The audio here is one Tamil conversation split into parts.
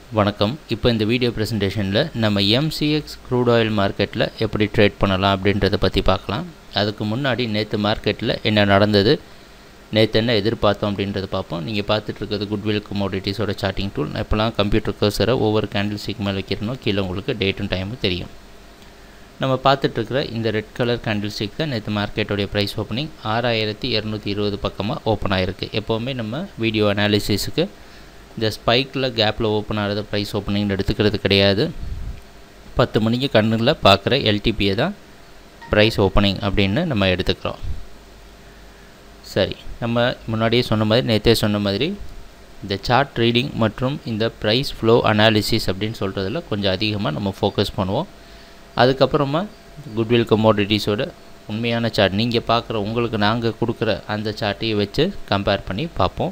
வணக்கம் இப்போ இந்த வீடியோ ப்ரெசன்டேஷனில் நம்ம எம்சிஎக்ஸ் க்ரூட் ஆயில் மார்க்கெட்டில் எப்படி ட்ரேட் பண்ணலாம் அப்படின்றத பற்றி பார்க்கலாம் அதுக்கு முன்னாடி நேற்று மார்க்கெட்டில் என்ன நடந்தது நேற்று என்ன எதிர்பார்த்தோம் அப்படின்றத பார்ப்போம் நீங்கள் பார்த்துட்டு இருக்கிறது குட்வில் கமோடிட்டிஸோட சார்ட்டிங் டூல் நான் இப்போலாம் கம்ப்யூட்டர் கர்சரை ஒவ்வொரு கேண்டில் ஸ்டிக் மேலே வைக்கிறனோ கீழே உங்களுக்கு டேட்டும் டைமும் தெரியும் நம்ம பார்த்துட்ருக்கிற இந்த ரெட் கலர் கேண்டில் ஸ்டிக் தான் நேற்று மார்க்கெட்டோடைய ப்ரைஸ் ஓப்பனிங் ஆறாயிரத்தி இரநூத்தி இருபது பக்கமாக ஓப்பன் ஆகிருக்கு எப்போவுமே நம்ம வீடியோ அனாலிசிஸுக்கு இந்த ஸ்பைக்கில் கேப்பில் ஓப்பன் ஆகிறது ப்ரைஸ் ஓப்பனிங் எடுத்துக்கிறது கிடையாது பத்து மணிக்கு கண்ணில் பார்க்குற எல்டிபியை தான் ப்ரைஸ் ஓப்பனிங் அப்படின்னு நம்ம எடுத்துக்கிறோம் சரி நம்ம முன்னாடியே சொன்ன மாதிரி நேற்றே சொன்ன மாதிரி இந்த சார்ட் ரீடிங் மற்றும் இந்த ப்ரைஸ் ஃப்ளோ அனாலிசிஸ் அப்படின்னு சொல்கிறதுல கொஞ்சம் அதிகமாக நம்ம ஃபோக்கஸ் பண்ணுவோம் அதுக்கப்புறமா குட்வில் கமோடிட்டிஸோட உண்மையான சார்ட் நீங்கள் பார்க்குற உங்களுக்கு நாங்கள் கொடுக்குற அந்த சார்ட்டையும் வச்சு கம்பேர் பண்ணி பார்ப்போம்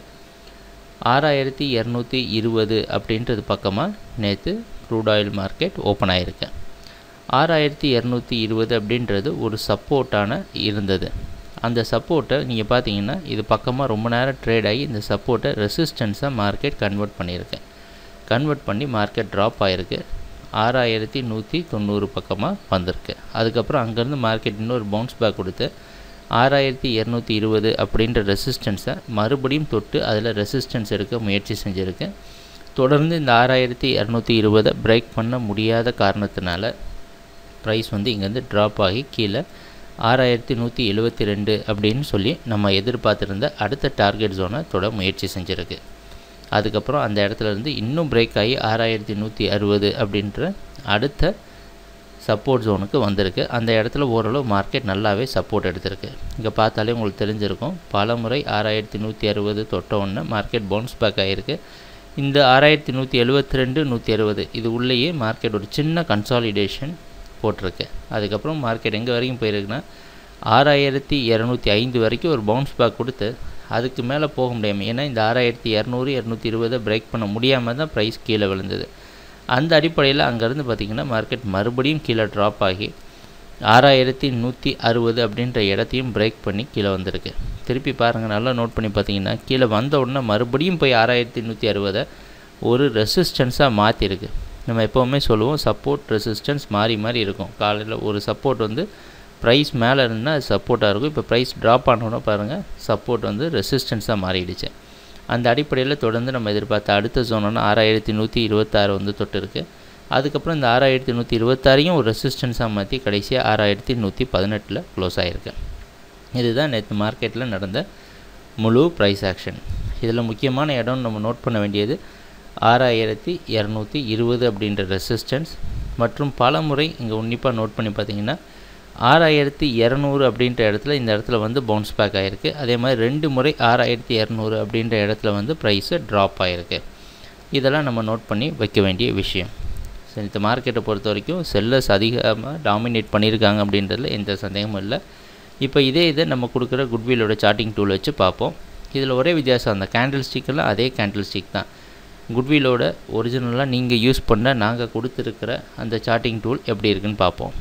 ஆறாயிரத்தி இரநூத்தி இருபது அப்படின்றது பக்கமாக நேற்று க்ரூட் ஆயில் மார்க்கெட் ஓப்பன் ஆகிருக்கு ஆறாயிரத்தி இரநூத்தி இருபது அப்படின்றது ஒரு சப்போர்ட்டான இருந்தது அந்த சப்போர்ட்டை நீங்கள் பார்த்தீங்கன்னா இது பக்கமாக ரொம்ப நேரம் ட்ரேட் ஆகி இந்த சப்போர்ட்டை ரெசிஸ்டன்ஸாக மார்க்கெட் கன்வெர்ட் பண்ணியிருக்கு கன்வெர்ட் பண்ணி மார்க்கெட் ட்ராப் ஆகிருக்கு ஆறாயிரத்தி நூற்றி தொண்ணூறு பக்கமாக வந்திருக்கு அதுக்கப்புறம் அங்கேருந்து மார்க்கெட் இன்னொரு பவுன்ஸ் பேக் கொடுத்து ஆறாயிரத்தி இரநூத்தி இருபது அப்படின்ற ரெசிஸ்டன்ஸை மறுபடியும் தொட்டு அதில் ரெசிஸ்டன்ஸ் எடுக்க முயற்சி செஞ்சுருக்கு தொடர்ந்து இந்த ஆறாயிரத்தி இரநூத்தி இருபதை பிரேக் பண்ண முடியாத காரணத்தினால ப்ரைஸ் வந்து இங்கேருந்து ட்ராப் ஆகி கீழே ஆறாயிரத்தி நூற்றி எழுபத்தி ரெண்டு அப்படின்னு சொல்லி நம்ம எதிர்பார்த்துருந்த அடுத்த டார்கெட் ஜோனை தொட முயற்சி செஞ்சுருக்கு அதுக்கப்புறம் அந்த இடத்துல இருந்து இன்னும் பிரேக் ஆகி ஆறாயிரத்தி நூற்றி அறுபது அப்படின்ற அடுத்த சப்போர்ட் ஜோனுக்கு வந்திருக்கு அந்த இடத்துல ஓரளவு மார்க்கெட் நல்லாவே சப்போர்ட் எடுத்திருக்கு இங்கே பார்த்தாலே உங்களுக்கு தெரிஞ்சிருக்கும் பல முறை ஆறாயிரத்தி நூற்றி அறுபது தொட்ட உடனே மார்க்கெட் பவுன்ஸ் பேக் ஆகிருக்கு இந்த ஆறாயிரத்தி நூற்றி எழுபத்தி ரெண்டு நூற்றி அறுபது இது உள்ளேயே மார்க்கெட் ஒரு சின்ன கன்சாலிடேஷன் போட்டிருக்கு அதுக்கப்புறம் மார்க்கெட் எங்கே வரைக்கும் போயிருக்குன்னா ஆறாயிரத்தி இரநூத்தி ஐந்து வரைக்கும் ஒரு பவுன்ஸ் பேக் கொடுத்து அதுக்கு மேலே போக முடியாமல் ஏன்னா இந்த ஆறாயிரத்தி இரநூறு இரநூத்தி இருபதை பிரேக் பண்ண முடியாமல் தான் ப்ரைஸ் கீழே விழுந்தது அந்த அடிப்படையில் அங்கேருந்து பார்த்திங்கன்னா மார்க்கெட் மறுபடியும் கீழே ட்ராப் ஆகி ஆறாயிரத்தி நூற்றி அறுபது அப்படின்ற இடத்தையும் பிரேக் பண்ணி கீழே வந்திருக்கு திருப்பி பாருங்கள் நல்லா நோட் பண்ணி பார்த்தீங்கன்னா கீழே வந்த உடனே மறுபடியும் போய் ஆறாயிரத்தி நூற்றி அறுபதை ஒரு ரெசிஸ்டன்ஸாக மாற்றிருக்கு நம்ம எப்போவுமே சொல்லுவோம் சப்போர்ட் ரெசிஸ்டன்ஸ் மாறி மாறி இருக்கும் காலையில் ஒரு சப்போர்ட் வந்து ப்ரைஸ் மேலே இருந்தால் அது சப்போர்ட்டாக இருக்கும் இப்போ ப்ரைஸ் ட்ராப் ஆனோன்னா பாருங்கள் சப்போர்ட் வந்து ரெசிஸ்டன்ஸாக மாறிடுச்சு அந்த அடிப்படையில் தொடர்ந்து நம்ம எதிர்பார்த்த அடுத்த ஜோனோன்னா ஆறாயிரத்தி நூற்றி இருபத்தாறு வந்து தொட்டு இருக்குது அதுக்கப்புறம் இந்த ஆறாயிரத்தி நூற்றி இருபத்தாறையும் ஒரு ரெசிஸ்டன்ஸாக மாற்றி கடைசியாக ஆறாயிரத்தி நூற்றி பதினெட்டில் க்ளோஸ் ஆகிருக்கு இதுதான் நேற்று மார்க்கெட்டில் நடந்த முழு ப்ரைஸ் ஆக்ஷன் இதில் முக்கியமான இடம் நம்ம நோட் பண்ண வேண்டியது ஆறாயிரத்தி இரநூத்தி இருபது அப்படின்ற ரெசிஸ்டன்ஸ் மற்றும் பல முறை இங்கே உன்னிப்பாக நோட் பண்ணி பார்த்தீங்கன்னா ஆறாயிரத்தி இரநூறு அப்படின்ற இடத்துல இந்த இடத்துல வந்து பவுன்ஸ் பேக் ஆகிருக்கு அதே மாதிரி ரெண்டு முறை ஆறாயிரத்தி இரநூறு அப்படின்ற இடத்துல வந்து ப்ரைஸு ட்ராப் ஆகிருக்கு இதெல்லாம் நம்ம நோட் பண்ணி வைக்க வேண்டிய விஷயம் சரி இந்த மார்க்கெட்டை பொறுத்த வரைக்கும் செல்லர்ஸ் அதிகமாக டாமினேட் பண்ணியிருக்காங்க அப்படின்றதுல எந்த சந்தேகமும் இல்லை இப்போ இதே இதை நம்ம கொடுக்குற குட்விலோட சார்ட்டிங் டூல் வச்சு பார்ப்போம் இதில் ஒரே வித்தியாசம் அந்த கேண்டில் ஸ்டிக்கெல்லாம் அதே கேண்டில் ஸ்டிக் தான் குட்விலோட ஒரிஜினலாக நீங்கள் யூஸ் பண்ண நாங்கள் கொடுத்துருக்கிற அந்த சார்ட்டிங் டூல் எப்படி இருக்குன்னு பார்ப்போம்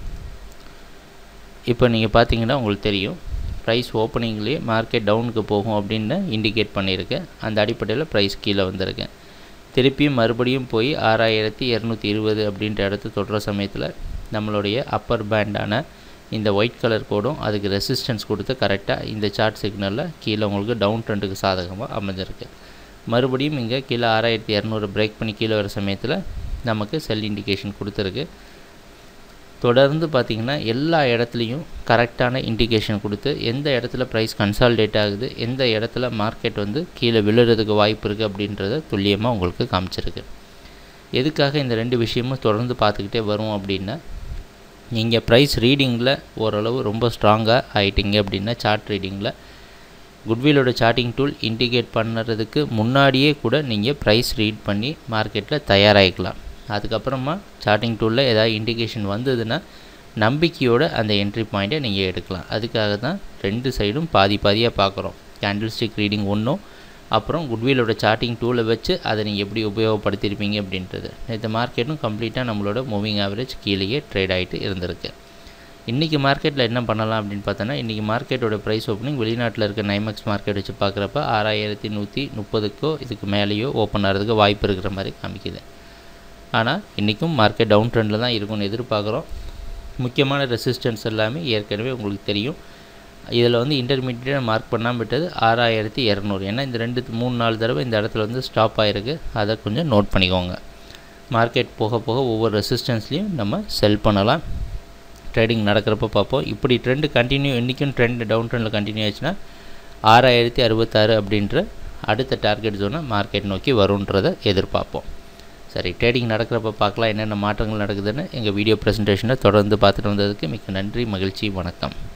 இப்போ நீங்கள் பார்த்தீங்கன்னா உங்களுக்கு தெரியும் ப்ரைஸ் ஓப்பனிங்லேயே மார்க்கெட் டவுனுக்கு போகும் அப்படின்னு இண்டிகேட் பண்ணியிருக்கேன் அந்த அடிப்படையில் ப்ரைஸ் கீழே வந்திருக்கேன் திருப்பியும் மறுபடியும் போய் ஆறாயிரத்தி இரநூத்தி இருபது அப்படின்ற இடத்த தொடுற சமயத்தில் நம்மளுடைய அப்பர் பேண்டான இந்த ஒயிட் கலர் கோடும் அதுக்கு ரெசிஸ்டன்ஸ் கொடுத்து கரெக்டாக இந்த சார்ட் சிக்னலில் கீழே உங்களுக்கு டவுன் ட்ரெண்டுக்கு சாதகமாக அமைஞ்சிருக்கு மறுபடியும் இங்கே கீழே ஆறாயிரத்தி இரநூறு பிரேக் பண்ணி கீழே வர சமயத்தில் நமக்கு செல் இண்டிகேஷன் கொடுத்துருக்கு தொடர்ந்து பார்த்திங்கன்னா எல்லா இடத்துலையும் கரெக்டான இண்டிகேஷன் கொடுத்து எந்த இடத்துல ப்ரைஸ் கன்சால்டேட் ஆகுது எந்த இடத்துல மார்க்கெட் வந்து கீழே விழுறதுக்கு வாய்ப்பு இருக்குது அப்படின்றத துல்லியமாக உங்களுக்கு காமிச்சிருக்கு எதுக்காக இந்த ரெண்டு விஷயமும் தொடர்ந்து பார்த்துக்கிட்டே வரும் அப்படின்னா நீங்கள் ப்ரைஸ் ரீடிங்கில் ஓரளவு ரொம்ப ஸ்ட்ராங்காக ஆகிட்டீங்க அப்படின்னா சார்ட் ரீடிங்கில் குட்விலோட சார்ட்டிங் டூல் இண்டிகேட் பண்ணுறதுக்கு முன்னாடியே கூட நீங்கள் ப்ரைஸ் ரீட் பண்ணி மார்க்கெட்டில் தயாராகிக்கலாம் அதுக்கப்புறமா சார்ட்டிங் டூலில் ஏதாவது இண்டிகேஷன் வந்ததுன்னா நம்பிக்கையோட அந்த என்ட்ரி பாயிண்ட்டை நீங்கள் எடுக்கலாம் அதுக்காக தான் ரெண்டு சைடும் பாதி பாதியாக பார்க்குறோம் கேண்டில் ஸ்டிக் ரீடிங் ஒன்றும் அப்புறம் குட்விலோட சார்ட்டிங் டூலை வச்சு அதை நீங்கள் எப்படி உபயோகப்படுத்தியிருப்பீங்க அப்படின்றது இந்த மார்க்கெட்டும் கம்ப்ளீட்டாக நம்மளோட மூவிங் ஆவரேஜ் கீழேயே ட்ரேட் ஆகிட்டு இருந்திருக்கு இன்றைக்கி மார்க்கெட்டில் என்ன பண்ணலாம் அப்படின்னு பார்த்தோன்னா இன்றைக்கி மார்க்கெட்டோட ப்ரைஸ் ஓப்பனிங் வெளிநாட்டில் இருக்க நைமேக்ஸ் மார்க்கெட் வச்சு பார்க்குறப்ப ஆறாயிரத்தி நூற்றி முப்பதுக்கோ இதுக்கு மேலேயோ ஓப்பன் ஆகிறதுக்கு வாய்ப்பு இருக்கிற மாதிரி காமிக்குது ஆனால் இன்றைக்கும் மார்க்கெட் டவுன் ட்ரெண்டில் தான் இருக்கும்னு எதிர்பார்க்குறோம் முக்கியமான ரெசிஸ்டன்ஸ் எல்லாமே ஏற்கனவே உங்களுக்கு தெரியும் இதில் வந்து இன்டர்மீடியட்டாக மார்க் பண்ணாமல் விட்டது ஆறாயிரத்தி இரநூறு ஏன்னா இந்த ரெண்டு மூணு நாலு தடவை இந்த இடத்துல வந்து ஸ்டாப் ஆகிருக்கு அதை கொஞ்சம் நோட் பண்ணிக்கோங்க மார்க்கெட் போக போக ஒவ்வொரு ரெசிஸ்டன்ஸ்லேயும் நம்ம செல் பண்ணலாம் ட்ரேடிங் நடக்கிறப்ப பார்ப்போம் இப்படி ட்ரெண்டு கண்டினியூ இன்றைக்கும் ட்ரெண்ட் டவுன் ட்ரெண்டில் கண்டினியூ ஆச்சுன்னா ஆறாயிரத்தி அறுபத்தாறு அப்படின்ற அடுத்த டார்கெட் ஜோனை மார்க்கெட் நோக்கி வருன்றதை எதிர்பார்ப்போம் சரி ட்ரேடிங் நடக்கிறப்ப பார்க்கலாம் என்னென்ன மாற்றங்கள் நடக்குதுன்னு எங்கள் வீடியோ ப்ரெசன்டேஷனை தொடர்ந்து பார்த்துட்டு வந்ததுக்கு மிக்க நன்றி மகிழ்ச்சி வணக்கம்